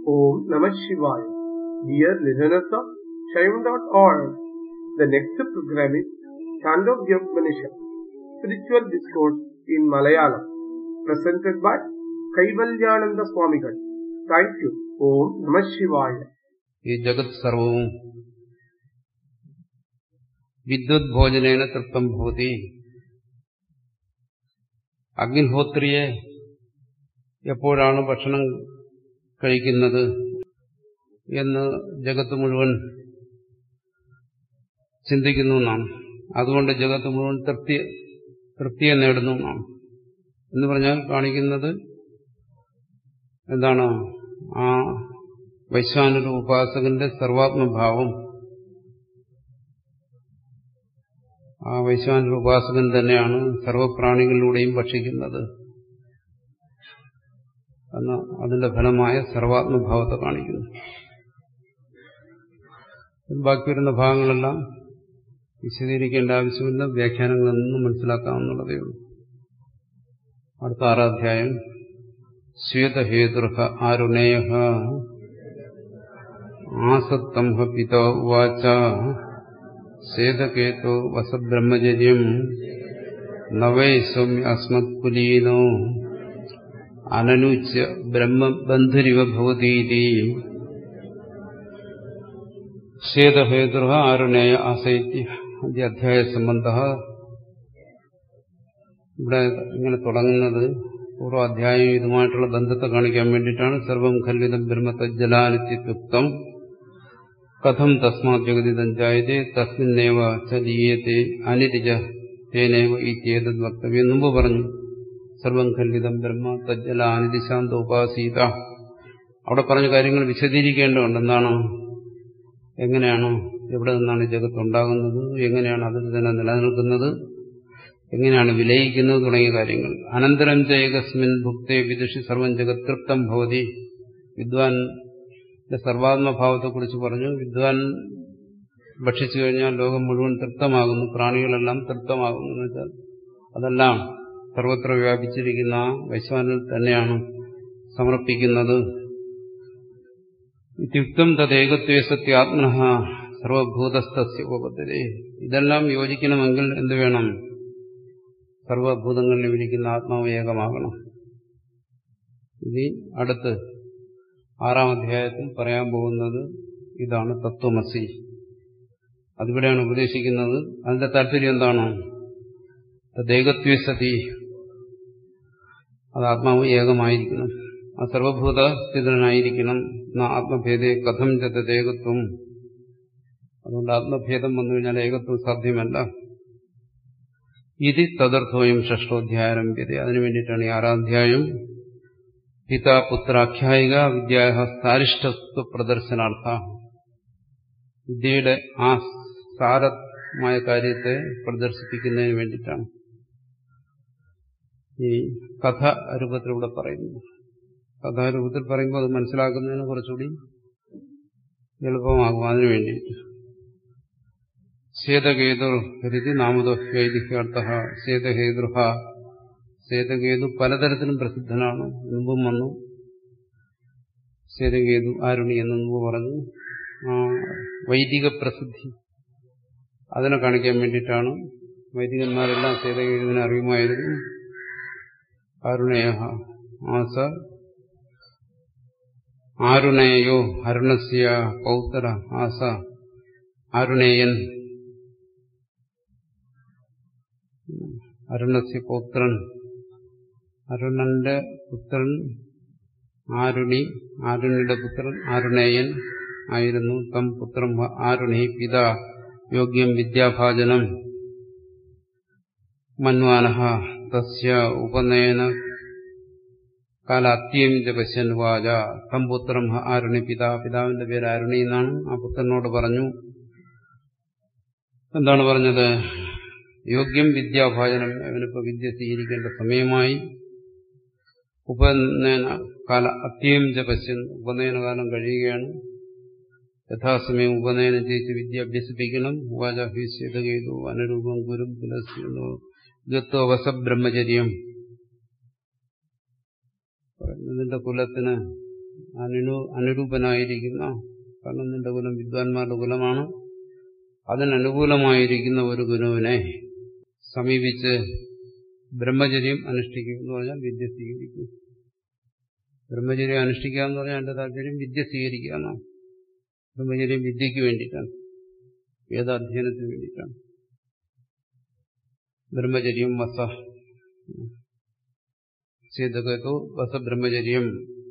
Om Namah Shivaya. Dear listeners of Shaivan.org, the next program is Chandogya Upanishad, Spiritual Discourse in Malayalam, presented by Kaivalyananda Swamigal. Thank you. Om Namah Shivaya. ഈ ജഗത് സർവവും വിദ്വത് ഭോജനേന തൃപ്തം ഭവതി അഗ്നിഹോത്രിയെ എപ്പോഴാണ് ഭക്ഷണം കഴിക്കുന്നത് എന്ന് ജഗത്ത് മുഴുവൻ ചിന്തിക്കുന്നു എന്നാണ് അതുകൊണ്ട് ജഗത്ത് മുഴുവൻ തൃപ്തി തൃപ്തിയെ നേടുന്നു എന്നാണ് എന്ന് പറഞ്ഞാൽ കാണിക്കുന്നത് എന്താണ് ആ വൈശ്വാനര ഉപാസകന്റെ സർവാത്മഭാവം ആ വൈശ്വാനര ഉപാസകൻ തന്നെയാണ് സർവപ്രാണികളിലൂടെയും ഭക്ഷിക്കുന്നത് എന്ന അതിന്റെ ഫലമായ സർവാത്മഭാവത്തെ കാണിക്കുന്നു ബാക്കി വരുന്ന ഭാഗങ്ങളെല്ലാം വിശദീകരിക്കേണ്ട ആവശ്യമില്ല വ്യാഖ്യാനങ്ങളിൽ നിന്നും മനസ്സിലാക്കാവുന്നതേ ഉള്ളൂ അടുത്ത ആറാധ്യായം ശ്വേതഹേതുർഹ ആരുണേയ ആസത്തം ഹ പിത ഉവാച സേതകേതോ വസബ്രഹ്മചര്യം നവൈ സൗമ്യ അസ്മത്കുലീനോ അനനുച്യ ബ്രഹ്മബന്ധുരിവ ഭവതീതി ശ്വേതഹേതുർഹ ആരുണേയ ആസൈത്യ അധ്യായ സംബന്ധ ഇവിടെ ഇങ്ങനെ തുടങ്ങുന്നത് പൂർവ്വ അധ്യായം ഇതുമായിട്ടുള്ള ബന്ധത്തെ കാണിക്കാൻ വേണ്ടിയിട്ടാണ് സർവം ഖല്ലിതം ബ്രഹ്മത്തജ്ജലാനിത്യുക്തം കഥം തസ്മാത് ജഗതിതം ജായതേ തസ്മിന്നേവ ചലീയത്തെ അനിരിജ തേനേവ ഇത്യേതത് വക്തവ്യം മുമ്പ് പറഞ്ഞു സർവം ഖല്ലിതം ബ്രഹ്മ തജ്ജല അനിതിശാന്ത ഉപാസീത അവിടെ പറഞ്ഞ കാര്യങ്ങൾ വിശദീകരിക്കേണ്ടതുണ്ട് എന്താണ് എങ്ങനെയാണ് എവിടെ നിന്നാണ് ജഗത്ത് ഉണ്ടാകുന്നത് എങ്ങനെയാണ് അതിൽ തന്നെ നിലനിൽക്കുന്നത് എങ്ങനെയാണ് വിലയിക്കുന്നത് തുടങ്ങിയ കാര്യങ്ങൾ അനന്തരം ചേകസ്മിൻ ഭുക്തേ വിദുഷി സർവം ജഗത് തൃപ്തം ഭവതി വിദ്വാന്റെ സർവാത്മഭാവത്തെക്കുറിച്ച് പറഞ്ഞു വിദ്വാൻ ഭക്ഷിച്ചു കഴിഞ്ഞാൽ ലോകം മുഴുവൻ തൃപ്തമാകുന്നു പ്രാണികളെല്ലാം തൃപ്തമാകുന്നു എന്ന് വെച്ചാൽ അതെല്ലാം സർവത്ര വ്യാപിച്ചിരിക്കുന്ന വൈശ്വാനിൽ തന്നെയാണ് സമർപ്പിക്കുന്നത് ഇത്യുക്തം തദ്ദേകത്വേ സത്യാത്മന സർവഭൂതസ്ഥസ്യ ഉപപദ്ധതി ഇതെല്ലാം യോജിക്കണമെങ്കിൽ എന്ത് വേണം സർവഭൂതങ്ങളിലും ഇരിക്കുന്ന ആത്മാവ് ഏകമാകണം ഇനി അടുത്ത് ആറാം അധ്യായത്തിൽ പറയാൻ പോകുന്നത് ഇതാണ് തത്വമസി അതിവിടെയാണ് ഉപദേശിക്കുന്നത് അതിന്റെ താല്പര്യം എന്താണ് തദ്ദേകത്വസതി അത് ആത്മാവ് ഏകമായിരിക്കണം ആ സർവഭൂത സ്ഥിതനായിരിക്കണം ആത്മഭേദേ കഥം തദ്ദേകത്വം അതുകൊണ്ട് ആത്മഭേദം വന്നു കഴിഞ്ഞാൽ ഏകത്വം സാധ്യമല്ല ഇത് തദർത്ഥോയം ഷഷ്ടോധ്യായാരംഭ്യത അതിനു വേണ്ടിയിട്ടാണ് ഈ ആറാധ്യായം പിതാപുത്രാഖ്യായിക വിദ്യാ സാരിഷ്ടത്വ പ്രദർശനാർത്ഥ വിദ്യയുടെ ആ സാരമായ കാര്യത്തെ പ്രദർശിപ്പിക്കുന്നതിന് വേണ്ടിയിട്ടാണ് ഈ കഥ രൂപത്തിലൂടെ പറയുന്നു കഥാരൂപത്തിൽ പറയുമ്പോൾ അത് മനസ്സിലാക്കുന്നതിന് കുറച്ചുകൂടി എളുപ്പമാകും അതിനു വേണ്ടിയിട്ട് സേതകേതുർ ഹരിതി നാമതോ വൈദികാർത്ഥ സേതഹേതുർഹ സേതകേതു പലതരത്തിലും പ്രസിദ്ധനാണ് മുമ്പും വന്നു സേതകേതു ആരുണി എന്ന് മുമ്പ് പറഞ്ഞു വൈദിക പ്രസിദ്ധി അതിനെ കാണിക്കാൻ വേണ്ടിയിട്ടാണ് വൈദികന്മാരെല്ലാം സേതകേതുവിനെ അറിയുമായിരുന്നു അരുണേയ ആസ ആരുണേയോ അരുണസ്യ പൗത്ര ആസ അരുണേയൻ അരുണസ്യ പൗത്രൻ അരുണന്റെ പുത്രൻ ആരുണി ആരുണിയുടെ പുത്രൻ ആരുണേയൻ ആയിരുന്നു തം പുത്രം ആരുണി പിത യോഗ്യം വിദ്യാഭാജനം മന്വാനഹ തസ്യ ഉപനയന കാലാത്യം പശ്യൻ വാച തം പുത്രം ആരുണി പിതാ പിതാവിന്റെ പേര് ആരുണി എന്നാണ് ആ പുത്രനോട് പറഞ്ഞു എന്താണ് പറഞ്ഞത് യോഗ്യം വിദ്യാഭാജനം അവനിപ്പോ വിദ്യ സ്വീകരിക്കേണ്ട സമയമായി ഉപനയന കാല അത്യം പശ്യൻ ഉപനയന കാലം കഴിയുകയാണ് യഥാസമയം ഉപനയനം ചെയ്ത് വിദ്യ അഭ്യസിപ്പിക്കണം വാചാഭ്യസ്യതകേതു അനുരൂപം ഗുരും പുലസ്യുന്നു ഗത്വവസ ബ്രഹ്മചര്യം ഇതിന്റെ കുലത്തിന് അനു അനുരൂപനായിരിക്കുന്ന കാരണം നിന്റെ കുലം വിദ്വാൻമാരുടെ കുലമാണ് അതിനനുകൂലമായിരിക്കുന്ന ഒരു ഗുരുവിനെ സമീപിച്ച് ബ്രഹ്മചര്യം അനുഷ്ഠിക്കും എന്ന് പറഞ്ഞാൽ വിദ്യ സ്വീകരിക്കും ബ്രഹ്മചര്യം അനുഷ്ഠിക്കുക എന്ന് പറഞ്ഞാൽ എന്റെ താല്പര്യം വിദ്യ സ്വീകരിക്കുക എന്നാണ് ബ്രഹ്മചര്യം വിദ്യയ്ക്ക് വേണ്ടിയിട്ടാണ് വേദാധ്യയനത്തിന് വേണ്ടിയിട്ടാണ് ബ്രഹ്മചര്യം വസ ചേതകത്തോ വസബ്രഹ്മചര്യം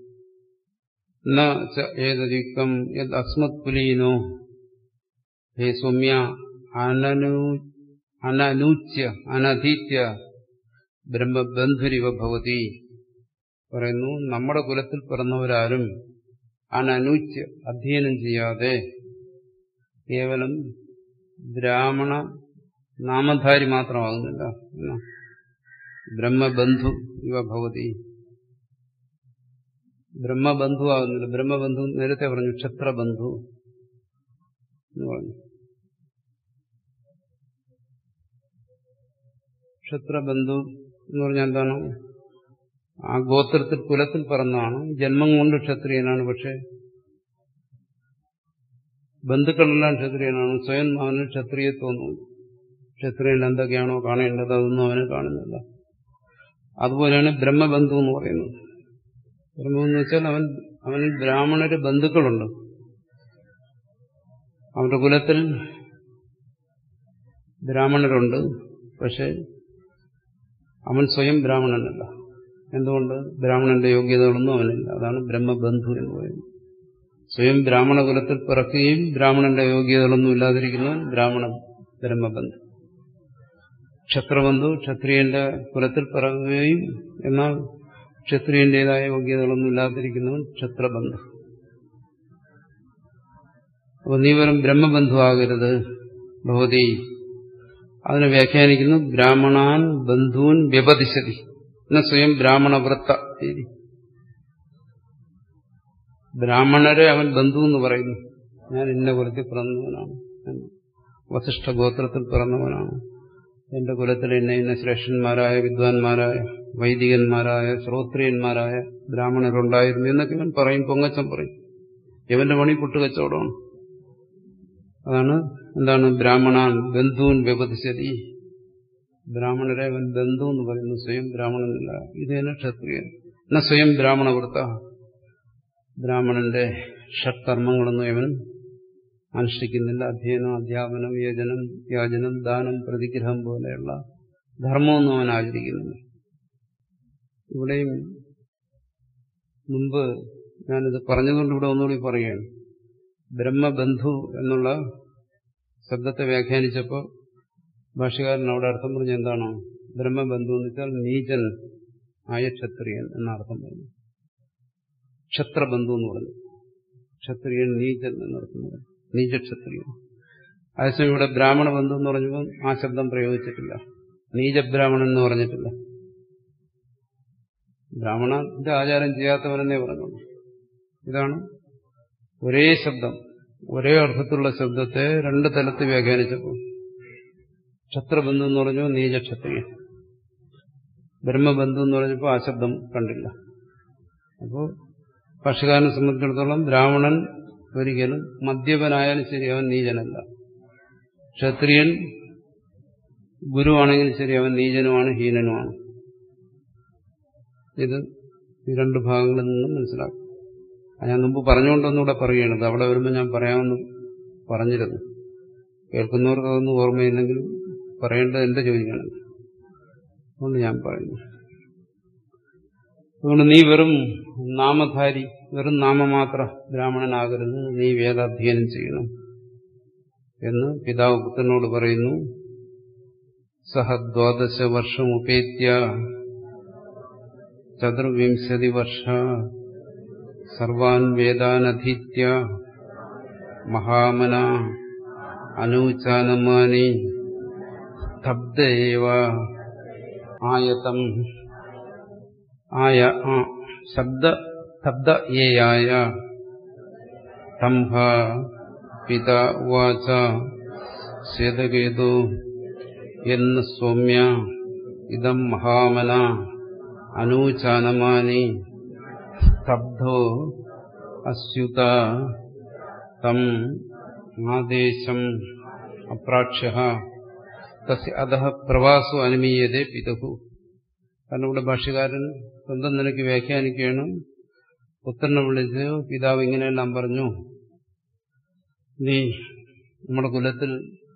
ഏതയുക്തം യത് അസ്മത് പുലീനോ ഹേ സൗമ്യ അനനു അനനൂച്യ അനധീത്യ ബ്രഹ്മബന്ധുരിവ ഭവതി പറയുന്നു നമ്മുടെ കുലത്തിൽ പിറന്നവരാരും അനനൂച്യ അധ്യയനം ചെയ്യാതെ കേവലം ബ്രാഹ്മണ നാമധാരി മാത്രമാകുന്നില്ല ബ്രഹ്മബന്ധു ഇവ ഭവതി ബ്രഹ്മബന്ധു ആകുന്നില്ല ബ്രഹ്മബന്ധു നേരത്തെ പറഞ്ഞു ക്ഷത്രബന്ധു എന്ന് പറഞ്ഞു ക്ഷത്രബന്ധു എന്ന് പറഞ്ഞാൽ എന്താണ് ആ ഗോത്രത്തിൽ കുലത്തിൽ പിറന്നതാണ് ജന്മം കൊണ്ട് ക്ഷത്രിയനാണ് പക്ഷെ ബന്ധുക്കളെല്ലാം ക്ഷത്രിയനാണ് സ്വയം അവന് ക്ഷത്രിയെ തോന്നുന്നു ക്ഷത്രിയൻ എന്തൊക്കെയാണോ കാണേണ്ടത് അതൊന്നും അവന് കാണുന്നില്ല അതുപോലെയാണ് ബ്രഹ്മബന്ധു എന്ന് പറയുന്നത് ബ്രഹ്മം എന്ന് വെച്ചാൽ അവൻ അവനിൽ ബ്രാഹ്മണര് ബന്ധുക്കളുണ്ട് അവന്റെ കുലത്തിൽ ബ്രാഹ്മണരുണ്ട് പക്ഷെ അവൻ സ്വയം ബ്രാഹ്മണനല്ല എന്തുകൊണ്ട് ബ്രാഹ്മണന്റെ യോഗ്യതകളൊന്നും അവനില്ല അതാണ് ബ്രഹ്മബന്ധു എന്ന് പറയുന്നത് സ്വയം ബ്രാഹ്മണ കുലത്തിൽ പിറക്കുകയും ബ്രാഹ്മണന്റെ യോഗ്യതകളൊന്നും ഇല്ലാതിരിക്കുന്നവൻ ബ്രാഹ്മണ ബ്രഹ്മബന്ധു ക്ഷത്രബന്ധു ക്ഷത്രിയന്റെ കുലത്തിൽ പിറക്കുകയും എന്നാൽ ക്ഷത്രിയന്റേതായ യോഗ്യതകളൊന്നും ഇല്ലാതിരിക്കുന്നവൻ ക്ഷത്രബന്ധു അപ്പൊ നീ വെറും ബ്രഹ്മബന്ധു ആകരുത് ഭഗവതി അതിനെ വ്യാഖ്യാനിക്കുന്നു ബ്രാഹ്മണാൻ ബന്ധൂൻ വ്യപതിശതി എന്ന സ്വയം ബ്രാഹ്മണവൃത്ത ബ്രാഹ്മണരെ അവൻ ബന്ധു എന്ന് പറയുന്നു ഞാൻ ഇന്ന കുലത്തിൽ പിറന്നവനാണ് വസിഷ്ഠ ഗോത്രത്തിൽ പിറന്നവനാണ് എന്റെ കുലത്തിൽ ഇന്ന ഇന്ന ശ്രേഷ്ഠന്മാരായ വിദ്വാൻമാരായ വൈദികന്മാരായ ശ്രോത്രിയന്മാരായ ബ്രാഹ്മണരുണ്ടായിരുന്നു എന്നൊക്കെ ഇവൻ പറയും പൊങ്ങച്ചം പറയും ഇവന്റെ പണി പുട്ടുകച്ചവടമാണ് അതാണ് എന്താണ് ബ്രാഹ്മണാൻ ബന്ധുവിൻ വ്യപതിശതി ബ്രാഹ്മണരെ അവൻ ബന്ധു എന്ന് പറയുന്നു സ്വയം ബ്രാഹ്മണനല്ല ഇത് തന്നെ ക്ഷത്രിയൻ എന്നാ സ്വയം ബ്രാഹ്മണവൃത്ത ബ്രാഹ്മണന്റെ ഷട്കർമ്മങ്ങളൊന്നും ഇവൻ അനുഷ്ഠിക്കുന്നില്ല അധ്യയനം അധ്യാപനം യജനം യാചനം ദാനം പ്രതിഗ്രഹം പോലെയുള്ള ധർമ്മമൊന്നും അവൻ ആചരിക്കുന്നില്ല ഇവിടെയും മുമ്പ് ഞാനിത് പറഞ്ഞതുകൊണ്ട് ഇവിടെ ഒന്നുകൂടി പറയുകയാണ് ബ്രഹ്മബന്ധു എന്നുള്ള ശബ്ദത്തെ വ്യാഖ്യാനിച്ചപ്പോൾ ഭാഷകാരൻ അവിടെ അർത്ഥം പറഞ്ഞ എന്താണോ ബ്രഹ്മബന്ധു എന്ന് വെച്ചാൽ നീചൻ ആയ ക്ഷത്രിയൻ എന്ന അർത്ഥം പറഞ്ഞു ക്ഷത്രബന്ധു എന്ന് പറഞ്ഞു ക്ഷത്രിയൻ നീചൻ എന്നർത്ഥം പറഞ്ഞു നീചക്ഷത്രിയൻ അതേസമയം ഇവിടെ ബ്രാഹ്മണ ബന്ധു എന്ന് പറഞ്ഞപ്പോൾ ആ ശബ്ദം പ്രയോഗിച്ചിട്ടില്ല നീചബ്രാഹ്മണൻ എന്ന് പറഞ്ഞിട്ടില്ല ബ്രാഹ്മണന്റെ ആചാരം ചെയ്യാത്തവനെന്നേ പറഞ്ഞുള്ളൂ ഇതാണ് ഒരേ ശബ്ദം ഒരേ അർത്ഥത്തിലുള്ള ശബ്ദത്തെ രണ്ട് തലത്തിൽ വ്യാഖ്യാനിച്ചപ്പോൾ ക്ഷത്രബന്ധു എന്ന് പറഞ്ഞു നീചക്ഷത്രിയൻ ബ്രഹ്മബന്ധു എന്ന് പറഞ്ഞപ്പോൾ ആ ശബ്ദം കണ്ടില്ല അപ്പോൾ പക്ഷികാരനെ സംബന്ധിച്ചിടത്തോളം ബ്രാഹ്മണൻ ഒരിക്കലും മദ്യപനായാലും ശരി അവൻ നീചനല്ല ക്ഷത്രിയൻ ഗുരുവാണെങ്കിലും ശരി അവൻ നീചനുമാണ് ഹീനനുമാണ് ഇത് ഈ രണ്ട് ഭാഗങ്ങളിൽ നിന്നും മനസ്സിലാക്കും ഞാൻ മുമ്പ് പറഞ്ഞുകൊണ്ടൊന്നുകൂടെ പറയുകയാണത് അവിടെ വരുമ്പോൾ ഞാൻ പറയാമെന്ന് പറഞ്ഞിരുന്നു കേൾക്കുന്നവർക്ക് അതൊന്നും ഓർമ്മയില്ലെങ്കിൽ പറയേണ്ടത് എന്റെ ജോലിയാണ് അതുകൊണ്ട് ഞാൻ പറയുന്നു അതുകൊണ്ട് നീ വെറും നാമധാരി വെറും നാമമാത്ര ബ്രാഹ്മണനാകരുത് നീ വേദാധ്യയനം ചെയ്യണം എന്ന് പിതാവ് പുത്രനോട് പറയുന്നു സഹ ദ്വാദശ വർഷം ഉപേത്യ ചതുർവിംശതി വർഷ സർവാൻ വേദാനധീത്യ മഹാമന അനൂചാനമാനി സ്തബ്ധേവ ആയതം ആയ ശബ്ദ സ്തബ്ധ ഏയായ തംഹ പിത ഉവാച ശ്വേതകേതു എന്ന് സൗമ്യ ഇതം മഹാമന അനൂചാനമാനി സ്തബ്ധോ അസ്യുത തം ആദേശം അപ്രാക്ഷ്യ തസ്യ അധ പ്രവാസു അനുമീയതേ പിതഹു കാരണം ഇവിടെ ഭാഷ്യകാരൻ സ്വന്തം നിലയ്ക്ക് വ്യാഖ്യാനിക്കുകയാണ് പുത്രനെ വിളിച്ച് പിതാവ് ഇങ്ങനെയെല്ലാം പറഞ്ഞു നീ നമ്മുടെ കുലത്തിൽ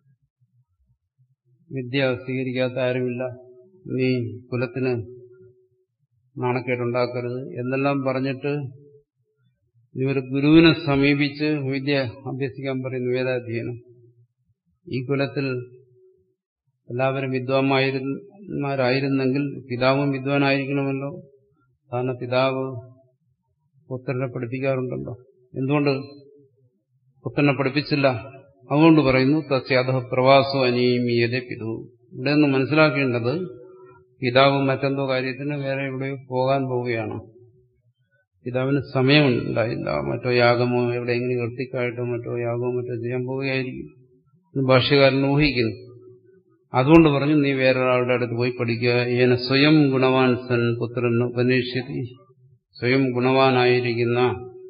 വിദ്യ സ്വീകരിക്കാത്ത ആരുമില്ല നീ കുലത്തിന് നാണക്കേടുണ്ടാക്കരുത് എന്നെല്ലാം പറഞ്ഞിട്ട് നീ ഒരു ഗുരുവിനെ സമീപിച്ച് വിദ്യ അഭ്യസിക്കാൻ പറയുന്നു വേദാധ്യയനം ഈ കുലത്തിൽ എല്ലാവരും വിദ്വാന്മാരായിരുന്നെങ്കിൽ പിതാവും വിദ്വാനായിരിക്കണമല്ലോ കാരണം പിതാവ് പുത്രനെ പഠിപ്പിക്കാറുണ്ടല്ലോ എന്തുകൊണ്ട് പുത്രനെ പഠിപ്പിച്ചില്ല അതുകൊണ്ട് പറയുന്നു തസ്യാധ പ്രവാസോ അനീമീയത പിതു ഇവിടെ നിന്ന് മനസ്സിലാക്കേണ്ടത് പിതാവ് മറ്റെന്തോ കാര്യത്തിന് വേറെ എവിടെയോ പോകാൻ പോവുകയാണ് പിതാവിന് സമയമുണ്ടായില്ല മറ്റോ യാഗമോ എവിടെയെങ്കിലും കൃത്തിക്കായിട്ടോ മറ്റോ യാഗമോ മറ്റോ ചെയ്യാൻ പോവുകയായിരിക്കും ഭാഷ്യകാരൻ ഊഹിക്കുന്നു അതുകൊണ്ട് പറഞ്ഞു നീ വേറൊരാളുടെ അടുത്ത് പോയി പഠിക്കുക ഏന സ്വയം ഗുണവാൻ സൻ പുത്രൻ ഉപനിഷത്തി സ്വയം ഗുണവാനായിരിക്കുന്ന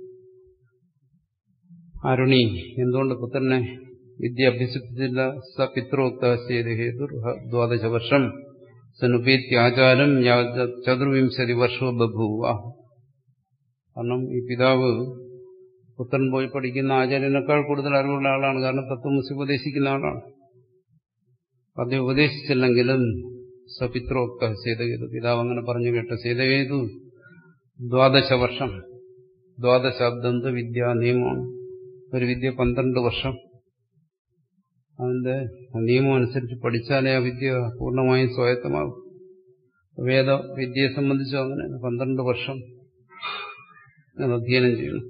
അരുണി എന്തുകൊണ്ട് പുത്രനെ വിദ്യ അഭ്യസിപ്പിച്ചില്ല സ പിത്രോക്ത ഹേതു ദ്വാദശ വർഷം സനുപേത്യാചാരം ചതുർവിംശതി വർഷോ ബഭൂവ കാരണം ഈ പിതാവ് പുത്രൻ പോയി പഠിക്കുന്ന ആചാര്യനേക്കാൾ കൂടുതൽ അറിവുള്ള ആളാണ് കാരണം തത്വമുസി ഉപദേശിക്കുന്ന ആളാണ് അദ്ദേഹം ഉപദേശിച്ചില്ലെങ്കിലും സപിത്രോക്ത സേതകേതു പിതാവ് അങ്ങനെ പറഞ്ഞു കേട്ട സേതകേതു ദ്വാദശ വർഷം ദ്വാദശാബ്ദന്ത വിദ്യാ നിയമമാണ് ഒരു വിദ്യ പന്ത്രണ്ട് വർഷം അതിന്റെ നിയമം അനുസരിച്ച് പഠിച്ചാലേ ആ വിദ്യ പൂർണ്ണമായും സ്വായത്തമാകും വേദ വിദ്യയെ സംബന്ധിച്ചും അങ്ങനെ പന്ത്രണ്ട് വർഷം അധ്യയനം ചെയ്യുന്നു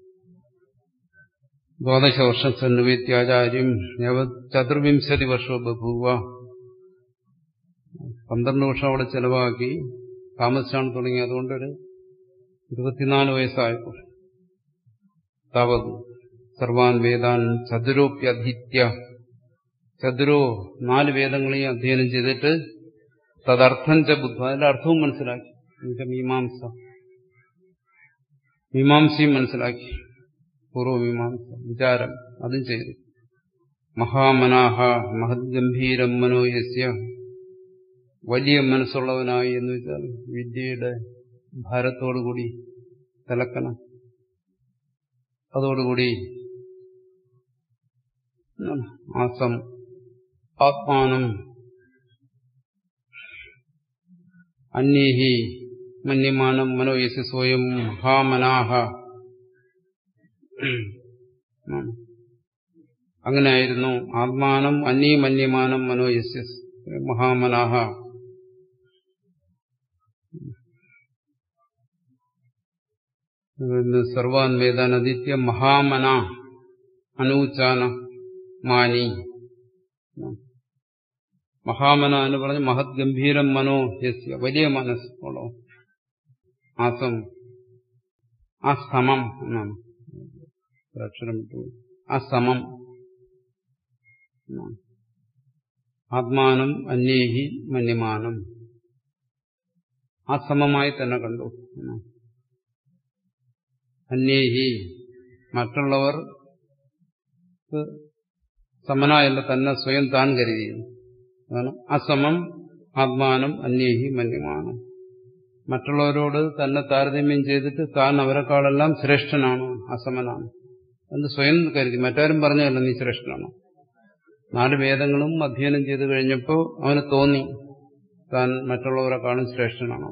ദ്വാദശ വർഷം സന്നുവേത്യാചാര്യം ചതുർവിംശതി വർഷം ബഭൂവ പന്ത്രണ്ട് വർഷം അവിടെ ചെലവാക്കി താമസിച്ചാണ് തുടങ്ങി അതുകൊണ്ടൊരു ഇരുപത്തിനാല് വയസ്സായപ്പോൾ താവത് സർവാൻ വേദാൻ ചതുരോപ്യധീത്യ ചതുരോ നാല് വേദങ്ങളെയും അധ്യയനം ചെയ്തിട്ട് തദർത്ഥം ച ബുദ്ധ അതിന്റെ അർത്ഥവും മനസ്സിലാക്കി എന്നുവെച്ചാൽ മീമാംസ മീമാംസയും മനസ്സിലാക്കി പൂർവമീമാംസ വിചാരം അതും ചെയ്തു മഹാമനാഹ മഹദ്ഗംഭീരം മനോയസ്യ വലിയ മനസ്സുള്ളവനായി എന്ന് വെച്ചാൽ വിദ്യയുടെ ഭാരത്തോടുകൂടി തിലക്കണം അതോടുകൂടി ആസം ആത്മാനം അന്യേഹി മന്യമാനം മനോയസ് സ്വയം മഹാമനാഹ അങ്ങനെയായിരുന്നു ആത്മാനം അന്യ മന്യമാനം മനോയസ് മഹാമനാഹ സർവാൻ വേദാൻ അദിത്യ മഹാമന അനൂച്ചാന മാനി മഹാമന എന്ന് പറഞ്ഞ് മഹത് ഗംഭീരം മനോ യസ്യ വലിയ മനസ്സ് ഉള്ളോ ആസം ആ സമം എന്നാണ് അക്ഷരം ആ സമം ആത്മാനം അന്യേഹി മന്യമാനം ആ സമമായി തന്നെ കണ്ടു അന്യേഹി മറ്റുള്ളവർ സമനായല്ല തന്നെ സ്വയം താൻ കരുതിയിരുന്നു അതാണ് അസമം ആത്മാനം അന്യേഹി മന്യമാനം മറ്റുള്ളവരോട് തന്നെ താരതമ്യം ചെയ്തിട്ട് താൻ അവരെക്കാളെല്ലാം ശ്രേഷ്ഠനാണ് അസമനാണ് എന്ന് സ്വയം കരുതി മറ്റാരും പറഞ്ഞതല്ല നീ ശ്രേഷ്ഠനാണ് നാല് വേദങ്ങളും അധ്യയനം ചെയ്തു കഴിഞ്ഞപ്പോൾ അവന് തോന്നി താൻ മറ്റുള്ളവരെക്കാളും ശ്രേഷ്ഠനാണ്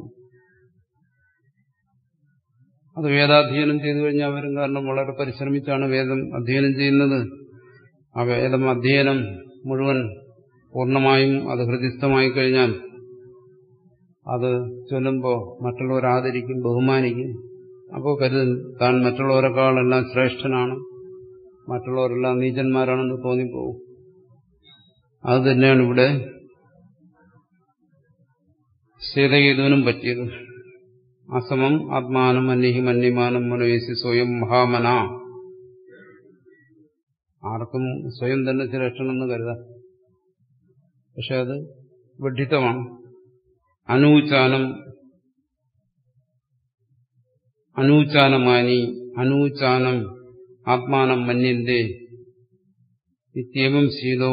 അത് വേദാധ്യയനം ചെയ്തു കഴിഞ്ഞാൽ അവരും കാരണം വളരെ പരിശ്രമിച്ചാണ് വേദം അധ്യയനം ചെയ്യുന്നത് ആ വേദം അധ്യയനം മുഴുവൻ പൂർണ്ണമായും അത് ഹൃദിസ്ഥമായി കഴിഞ്ഞാൽ അത് ചൊല്ലുമ്പോൾ മറ്റുള്ളവർ ആദരിക്കും ബഹുമാനിക്കും അപ്പോൾ കരുതും താൻ മറ്റുള്ളവരെക്കാളെല്ലാം ശ്രേഷ്ഠനാണ് മറ്റുള്ളവരെല്ലാം നീചന്മാരാണെന്ന് തോന്നിപ്പോവും അത് തന്നെയാണ് ഇവിടെ സീതഗീതനും പറ്റിയത് അസമം ആത്മാനം അന്യഹി മന്യമാനം മനോയസി സ്വയം മഹാമന ആർക്കും സ്വയം തന്നെ ശ്രേഷ്ഠനെന്ന് കരുതാം പക്ഷെ അത് വിഡ്ഢിത്തമാണ് അനൂച്ചാനം അനൂച്ചാനമാനി അനൂചാനം ആത്മാനം മന്യന്റെ ഇത്യവും ശീലോ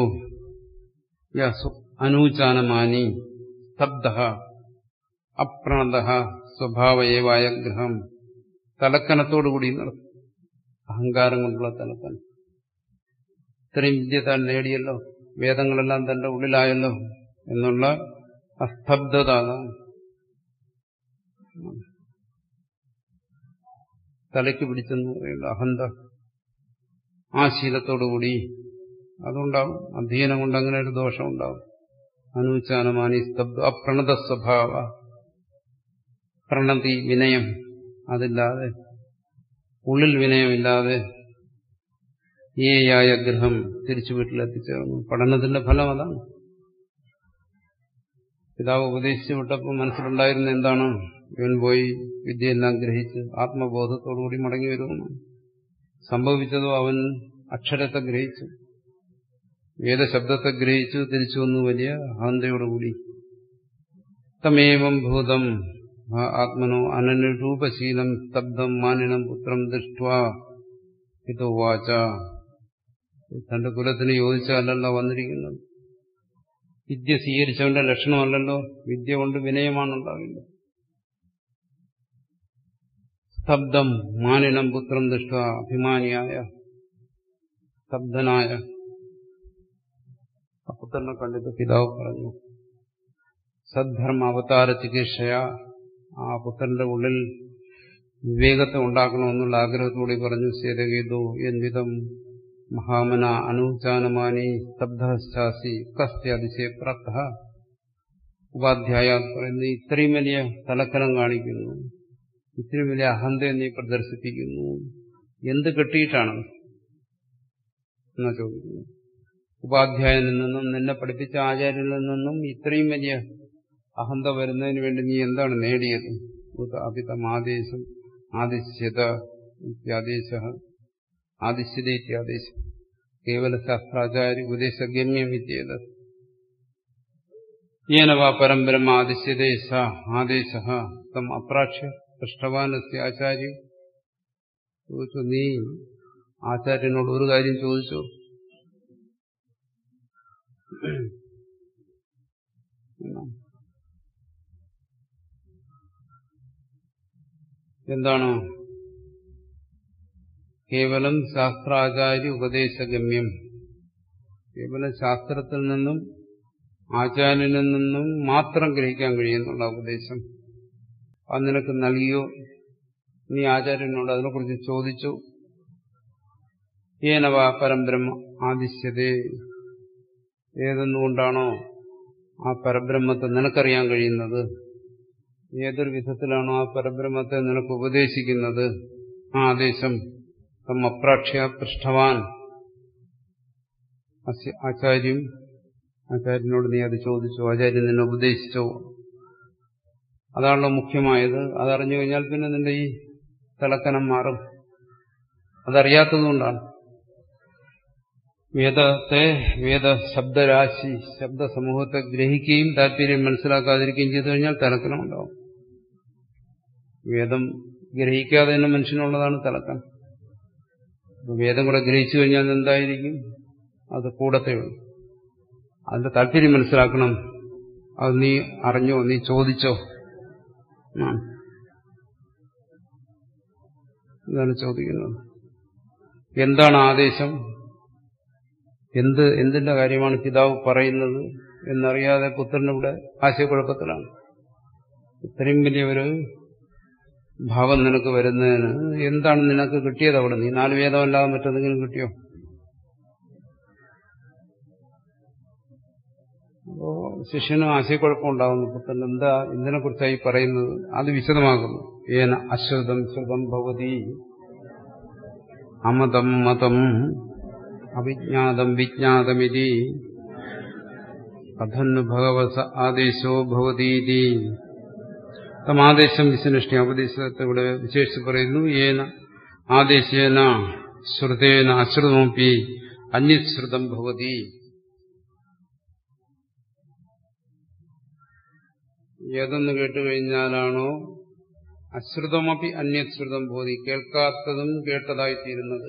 അനൂചാനമാനി സ്തബ്ധ അപ്രണത സ്വഭാവയേവായ ഗ്രഹം തലക്കനത്തോടുകൂടി നടത്തും അഹങ്കാരം കൊണ്ടുള്ള തലക്കനം ഇത്രയും വിദ്യ താൻ നേടിയല്ലോ വേദങ്ങളെല്ലാം തന്റെ ഉള്ളിലായല്ലോ എന്നുള്ള അസ്തബ്ധത അതാണ് തലയ്ക്ക് പിടിച്ചെന്ന് പറയുന്നത് അഹന്ത ആ ശീലത്തോടുകൂടി അതുണ്ടാവും അധ്യയനം കൊണ്ട് അങ്ങനെ ഒരു ദോഷം ഉണ്ടാവും അനുച്ചാനമാനി സ്തബ്ധ അപ്രണത സ്വഭാവ പ്രണതി വിനയം അതില്ലാതെ ഉള്ളിൽ വിനയമില്ലാതെ ഏയായ ഗ്രഹം തിരിച്ചു വീട്ടിലെത്തിച്ചേർന്നു പഠനത്തിന്റെ ഫലം അതാണ് പിതാവ് ഉപദേശിച്ചു വിട്ടപ്പോൾ മനസ്സിലുണ്ടായിരുന്ന എന്താണ് ഇവൻ പോയി വിദ്യയെല്ലാം ഗ്രഹിച്ച് ആത്മബോധത്തോടുകൂടി മടങ്ങി വരുമെന്ന് സംഭവിച്ചതോ അവൻ അക്ഷരത്തെ ഗ്രഹിച്ചു വേദശബ്ദത്തെ ഗ്രഹിച്ചു തിരിച്ചു വന്നു വലിയ അഹന്തയോടുകൂടി തമേവം ഭൂതം ആത്മനോ അനനുരൂപശീലം സ്തബ്ധം മാനിനം പുത്രം ദൃഷ്ട്വാ ഇതോ വാച തന്റെ കുലത്തിന് യോജിച്ചല്ലല്ലോ വന്നിരിക്കുന്നത് വിദ്യ സ്വീകരിച്ചവന്റെ ലക്ഷണമല്ലല്ലോ വിദ്യ കൊണ്ട് വിനയമാണ് ഉണ്ടാവില്ല സ്തബ്ധം മാനിനം പുത്രം ദൃഷ്ട അഭിമാനിയായ സ്തബ്ധനായ പുത്രനെ കണ്ടിട്ട് പിതാവ് പറഞ്ഞു സദ്ധർമ്മ അവതാര ചികിത്സയ ആ പുത്രന്റെ ഉള്ളിൽ വിവേകത്തെ ഉണ്ടാക്കണമെന്നുള്ള ആഗ്രഹത്തോടെ പറഞ്ഞു സേതഗീതോ എന്വിധം മഹാമന അനൂചാനമാനി സ്തബ്ധാസി കസ്യ അതിശയപ്രാപ്ത ഉപാധ്യായ പറയുന്നത് ഇത്രയും വലിയ തലക്കനം കാണിക്കുന്നു ഇത്രയും വലിയ അഹന്തയെ നീ പ്രദർശിപ്പിക്കുന്നു എന്ത് കെട്ടിയിട്ടാണ് എന്നാ ചോദിക്കുന്നു ഉപാധ്യായനിൽ നിന്നും നിന്നെ പഠിപ്പിച്ച ആചാര്യനിൽ നിന്നും ഇത്രയും വലിയ അഹന്ത വരുന്നതിന് വേണ്ടി നീ എന്താണ് നേടിയത് അപിതം ആദേശം ആദിശ്യത ഇത്യാദേശ ആദിശ്യത ഇത്യാദേശം കേവല ശാസ്ത്രാചാര്യ ഉപദേശഗമ്യം വിദ്യത് येन वा परम ब्रह्म आदिश्यते स ആദേശ തം അപ്രാക്ഷ്യ പൃഷ്ടവാനസ്യ ആചാര്യ ചോദിച്ചു നീ ആചാര്യനോട് ഒരു കാര്യം ചോദിച്ചു എന്താണ് കേവലം ശാസ്ത്രാചാര്യ ഉപദേശഗമ്യം കേവലം ശാസ്ത്രത്തിൽ നിന്നും ആചാര്യനിൽ നിന്നും മാത്രം ഗ്രഹിക്കാൻ കഴിയുന്നുള്ള ഉപദേശം അത് നിനക്ക് നൽകിയോ നീ ആചാര്യനോട് അതിനെക്കുറിച്ച് ചോദിച്ചു ഏനവ പരബ്രഹ്മ ആദിശ്യതേ ഏതെന്നുകൊണ്ടാണോ ആ പരബ്രഹ്മത്തെ നിനക്കറിയാൻ കഴിയുന്നത് ഏതൊരു വിധത്തിലാണോ ആ പരബ്രഹ്മത്തെ നിനക്ക് ഉപദേശിക്കുന്നത് ആ ആദേശം തം അപ്രാക്ഷ്യ പൃഷ്ഠവാൻ ആചാര്യം ആചാര്യനോട് നീ അത് ചോദിച്ചോ ആചാര്യൻ നിന്നെ ഉപദേശിച്ചോ അതാണല്ലോ മുഖ്യമായത് അതറിഞ്ഞു കഴിഞ്ഞാൽ പിന്നെ നിന്റെ ഈ തിളക്കനം മാറും അതറിയാത്തതുകൊണ്ടാണ് വേദത്തെ വേദ ശബ്ദരാശി ശബ്ദസമൂഹത്തെ ഗ്രഹിക്കുകയും താല്പര്യം മനസ്സിലാക്കാതിരിക്കുകയും ചെയ്തു കഴിഞ്ഞാൽ തിളക്കണം ഉണ്ടാവും വേദം ഗ്രഹിക്കാതെ തന്നെ മനുഷ്യനുള്ളതാണ് തിളക്കം വേദം കൂടെ ഗ്രഹിച്ചു കഴിഞ്ഞാൽ എന്തായിരിക്കും അത് കൂടത്തേ ഉള്ളൂ അതിന്റെ താല്പര്യം മനസ്സിലാക്കണം അത് നീ അറിഞ്ഞോ നീ ചോദിച്ചോ ഇതാണ് ചോദിക്കുന്നത് എന്താണ് ആദേശം എന്ത് എന്തിന്റെ കാര്യമാണ് പിതാവ് പറയുന്നത് എന്നറിയാതെ പുത്രനിവിടെ ആശയക്കുഴപ്പത്തിലാണ് ഇത്രയും വലിയ ഒരു ഭാവം നിനക്ക് വരുന്നതിന് എന്താണ് നിനക്ക് കിട്ടിയത് അവിടെ നീ നാല് വേദമല്ലാതെ മറ്റെന്തെങ്കിലും കിട്ടിയോ അപ്പോ ശിഷ്യന് ആശയക്കുഴപ്പം ഉണ്ടാകുന്നു പുത്രൻ എന്താ ഇതിനെ കുറിച്ചായി പറയുന്നത് അത് വിശദമാകുന്നു ഏന അശ്രുതം ശ്രുതം ഭവതി അമതം മതം അവിജ്ഞാതം വിജ്ഞാതമിതി കഥന്നു ഭഗവസ ആദേശോ ഭവതീതി തമാദേശം വിശനിഷ്ഠി ഉപദേശത്തെ ഇവിടെ വിശേഷിച്ച് പറയുന്നു ഏന ആദേശേന ശ്രുതേന അശ്രുതമപ്പി അന്യശ്രുതം ഭവതി ഏതെന്ന് കേട്ടുകഴിഞ്ഞാലാണോ അശ്രുതമപി അന്യശ്രുതം ബോധി കേൾക്കാത്തതും കേട്ടതായിത്തീരുന്നത്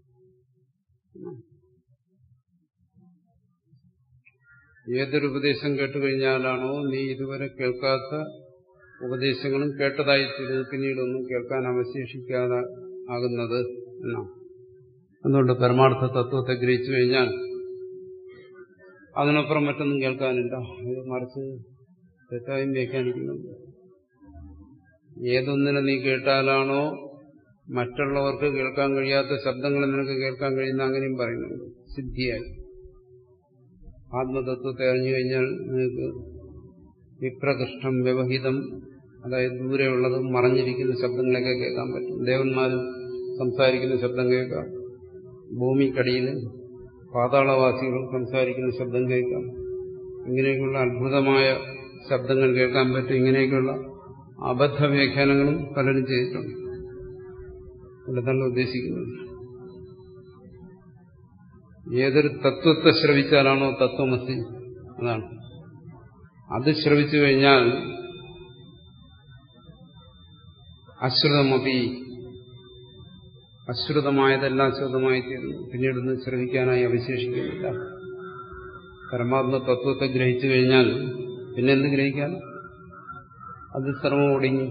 ഏതൊരു ഉപദേശം കേട്ടുകഴിഞ്ഞാലാണോ നീ ഇതുവരെ കേൾക്കാത്ത ഉപദേശങ്ങളും കേട്ടതായിത്തീരുന്നത് പിന്നീടൊന്നും കേൾക്കാൻ അവശേഷിക്കാതെ ആകുന്നത് എന്നാണ് അതുകൊണ്ട് പരമാർത്ഥ തത്വത്തെ ഗ്രഹിച്ചു കഴിഞ്ഞാൽ അതിനപ്പുറം മറ്റൊന്നും കേൾക്കാനില്ല ഇത് മറിച്ച് തെറ്റായും വ്യാഖ്യാനിക്കുന്നുണ്ട് ഏതൊന്നിനെ നീ കേട്ടാലാണോ മറ്റുള്ളവർക്ക് കേൾക്കാൻ കഴിയാത്ത ശബ്ദങ്ങൾ നിനക്ക് കേൾക്കാൻ കഴിയുന്ന അങ്ങനെയും പറയുന്നുണ്ട് സിദ്ധിയായി ആത്മതത്വത്തെ അറിഞ്ഞു കഴിഞ്ഞാൽ നിങ്ങൾക്ക് വിപ്രകൃഷ്ടം വ്യവഹിതം അതായത് ദൂരെയുള്ളതും മറഞ്ഞിരിക്കുന്ന ശബ്ദങ്ങളൊക്കെ കേൾക്കാൻ പറ്റും ദേവന്മാർ സംസാരിക്കുന്ന ശബ്ദം കേൾക്കാം ഭൂമിക്കടിയിൽ പാതാളവാസികൾ സംസാരിക്കുന്ന ശബ്ദം കേൾക്കാം ഇങ്ങനെയൊക്കെയുള്ള അത്ഭുതമായ ശബ്ദങ്ങൾ കേൾക്കാൻ പറ്റും ഇങ്ങനെയൊക്കെയുള്ള അബദ്ധ വ്യാഖ്യാനങ്ങളും പലരും ചെയ്തിട്ടുണ്ട് ഇവിടെ തന്നെ ഉദ്ദേശിക്കുന്നത് ഏതൊരു തത്വത്തെ ശ്രവിച്ചാലാണോ തത്വമസി അതാണ് അത് ശ്രവിച്ചു കഴിഞ്ഞാൽ അശ്രുതമപി അശ്രുതമായതെല്ലാം ശ്രുതമായി തീരുന്നു പിന്നീടൊന്നും ശ്രവിക്കാനായി അവശേഷിക്കുന്നില്ല പരമാത്മ തത്വത്തെ ഗ്രഹിച്ചു കഴിഞ്ഞാൽ പിന്നെ എന്ത് ഗ്രഹിക്കാൻ അത് സർവം ഒടുങ്ങി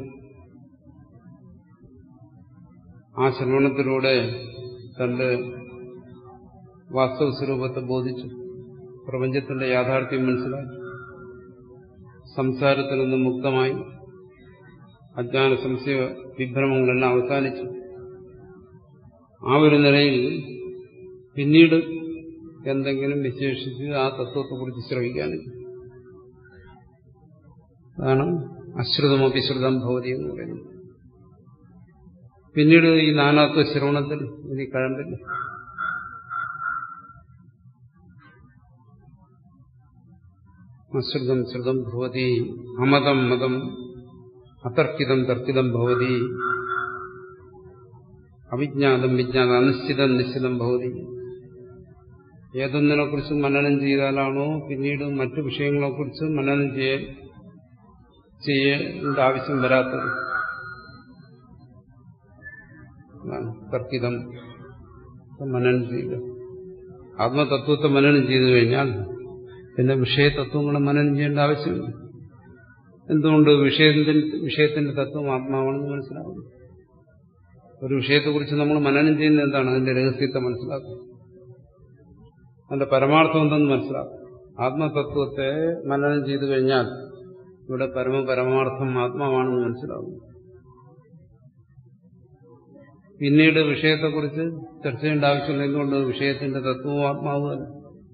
ആ ശ്രവണത്തിലൂടെ തന്റെ വാസ്തവ സ്വരൂപത്തെ ബോധിച്ചു പ്രപഞ്ചത്തിന്റെ യാഥാർത്ഥ്യം മനസ്സിലാക്കി സംസാരത്തിൽ നിന്ന് മുക്തമായി അജ്ഞാന സംശയ വിഭ്രമങ്ങളെല്ലാം അവസാനിച്ചു ആ ഒരു നിലയിൽ പിന്നീട് എന്തെങ്കിലും വിശേഷിച്ച് ആ തത്വത്തെക്കുറിച്ച് ശ്രമിക്കാനില്ല അതാണ് അശ്രുതമൊക്കെ ശ്രുതം ഭവതി എന്ന് പറയുന്നത് പിന്നീട് ഈ നാനാത്വ ശ്രവണത്തിൽ ഇനി കഴമ്പില്ല അശ്രുതം ശ്രുതം ഭവതി അമതം മതം അതർക്കിതം തർക്കിതം ഭവതി അവിജ്ഞാതം വിജ്ഞാതം അനിശ്ചിതം നിശ്ചിതം ഭവതി ഏതൊന്നിനെ കുറിച്ച് മനനം ചെയ്താലാണോ പിന്നീട് മറ്റു വിഷയങ്ങളെക്കുറിച്ച് മനനം ചെയ്യാൻ ചെയ്യേണ്ട ആവശ്യം വരാത്തത് തർക്കിതം മനനം ചെയ്യുക ആത്മതത്വത്തെ മനനം ചെയ്തു കഴിഞ്ഞാൽ പിന്നെ വിഷയതത്വങ്ങളെ മനനം ചെയ്യേണ്ട ആവശ്യമില്ല എന്തുകൊണ്ട് വിഷയത്തിന്റെ വിഷയത്തിന്റെ തത്വം ആത്മാവാണെന്ന് മനസ്സിലാവുന്നു ഒരു വിഷയത്തെക്കുറിച്ച് നമ്മൾ മനനം ചെയ്യുന്നത് എന്താണ് അതിന്റെ രഹസ്യത്തെ മനസ്സിലാക്കുക അതിന്റെ പരമാർത്ഥം എന്തെന്ന് മനസ്സിലാക്കും ആത്മതത്വത്തെ മനനം ചെയ്തു കഴിഞ്ഞാൽ ഇവിടെ പരമ പരമാർത്ഥം ആത്മാവാണെന്ന് മനസ്സിലാവും പിന്നീട് വിഷയത്തെക്കുറിച്ച് ചർച്ച ചെയ്യേണ്ട ആവശ്യമില്ല എന്തുകൊണ്ട് വിഷയത്തിന്റെ തത്വവും ആത്മാവും തന്നെ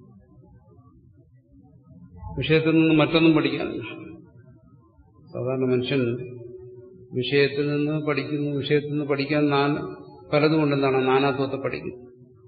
വിഷയത്തിൽ നിന്ന് മറ്റൊന്നും പഠിക്കാനില്ല സാധാരണ മനുഷ്യൻ വിഷയത്തിൽ നിന്ന് പഠിക്കുന്നു വിഷയത്തിൽ നിന്ന് പഠിക്കാൻ നാൻ പലതും കൊണ്ടെന്താണ് നാനാത്വത്തെ പഠിക്കുന്നു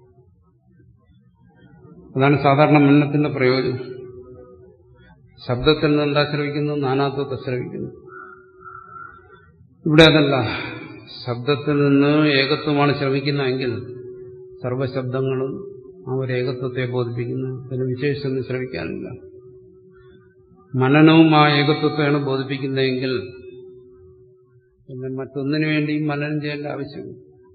അതാണ് സാധാരണ മന്നത്തിന്റെ പ്രയോജനം ശബ്ദത്തിൽ നിന്ന് എന്താ ശ്രവിക്കുന്നത് നാനാത്വത്തെ ശ്രവിക്കുന്നു ഇവിടെ അതല്ല ശബ്ദത്തിൽ നിന്ന് ഏകത്വമാണ് ശ്രമിക്കുന്നതെങ്കിൽ സർവശബ്ദങ്ങളും ആ ഒരു ഏകത്വത്തെ ബോധിപ്പിക്കുന്നു പിന്നെ വിശേഷിച്ചൊന്നും ശ്രമിക്കാനില്ല മനനവും ആ ഏകത്വത്തെയാണ് ബോധിപ്പിക്കുന്നതെങ്കിൽ പിന്നെ മറ്റൊന്നിനു വേണ്ടിയും മനനം ചെയ്യേണ്ട ആവശ്യമില്ല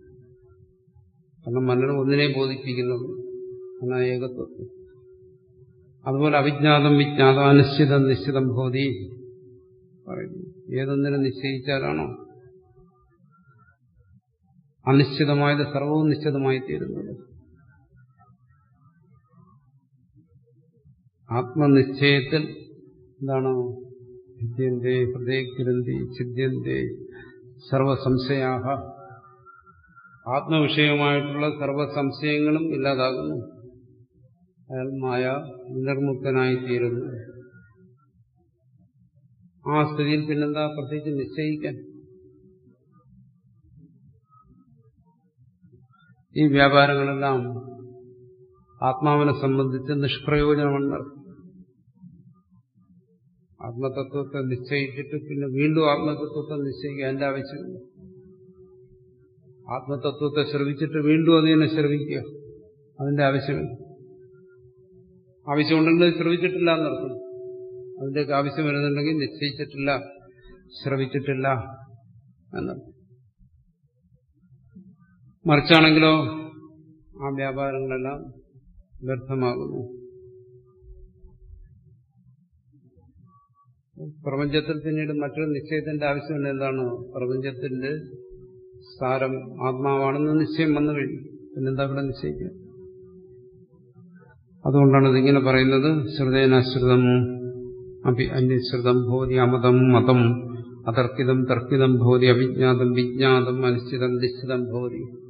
കാരണം മനനം ഒന്നിനെ ബോധിപ്പിക്കുന്നുള്ളൂ എന്നാ ഏകത്വത്തെ അതുപോലെ അവിജ്ഞാതം വിജ്ഞാതം അനിശ്ചിതം നിശ്ചിതം ഭൂതി പറയുന്നു ഏതൊന്നിനെ നിശ്ചയിച്ചാലാണോ അനിശ്ചിതമായത് സർവവും നിശ്ചിതമായി തീരുന്നത് ആത്മനിശ്ചയത്തിൽ എന്താണോ ഭിദ്യന്തേ ഹൃദയഗ്രന്ഥി ഛിദ്യന്തേ സർവസംശയാഹ ആത്മവിഷയമായിട്ടുള്ള സർവസംശയങ്ങളും ഇല്ലാതാകുന്നു അയാൾ മായ നിർമുക്തനായിത്തീരുന്നു ആ സ്ഥിതിയിൽ പിന്നെന്താ പ്രത്യേകിച്ച് നിശ്ചയിക്കാൻ ഈ വ്യാപാരങ്ങളെല്ലാം ആത്മാവിനെ സംബന്ധിച്ച് നിഷ്പ്രയോജനമാണ് ആത്മതത്വത്തെ നിശ്ചയിച്ചിട്ട് പിന്നെ വീണ്ടും ആത്മതത്വത്തെ നിശ്ചയിക്കുക അതിന്റെ ആവശ്യമില്ല ആത്മതത്വത്തെ ശ്രവിച്ചിട്ട് വീണ്ടും അതിനെ ശ്രവിക്കുക അതിന്റെ ആവശ്യമില്ല ആവശ്യമുണ്ടെങ്കിൽ ശ്രവിച്ചിട്ടില്ല എന്നർത്ഥം അതിന്റെയൊക്കെ ആവശ്യം വരുന്നുണ്ടെങ്കിൽ നിശ്ചയിച്ചിട്ടില്ല ശ്രവിച്ചിട്ടില്ല എന്നർത്ഥം മറിച്ചാണെങ്കിലോ ആ വ്യാപാരങ്ങളെല്ലാം വ്യർത്ഥമാകുന്നു പ്രപഞ്ചത്തിൽ പിന്നീട് മറ്റൊരു നിശ്ചയത്തിന്റെ ആവശ്യമില്ല എന്താണ് പ്രപഞ്ചത്തിന്റെ സാരം ആത്മാവാണെന്ന് നിശ്ചയം വന്നു കഴിഞ്ഞു പിന്നെന്താ ഇവിടെ നിശ്ചയിക്കുക അതുകൊണ്ടാണ് ഇതിങ്ങനെ പറയുന്നത് ശ്രുതേനാശ്രിതം അഭി അന്യശ്രുതം ഭോതി അമതം മതം അതർക്കിതം തർക്കിതം ഭോതി അവിജ്ഞാതം വിജ്ഞാതം അനിശ്ചിതം നിശ്ചിതം ഭോതി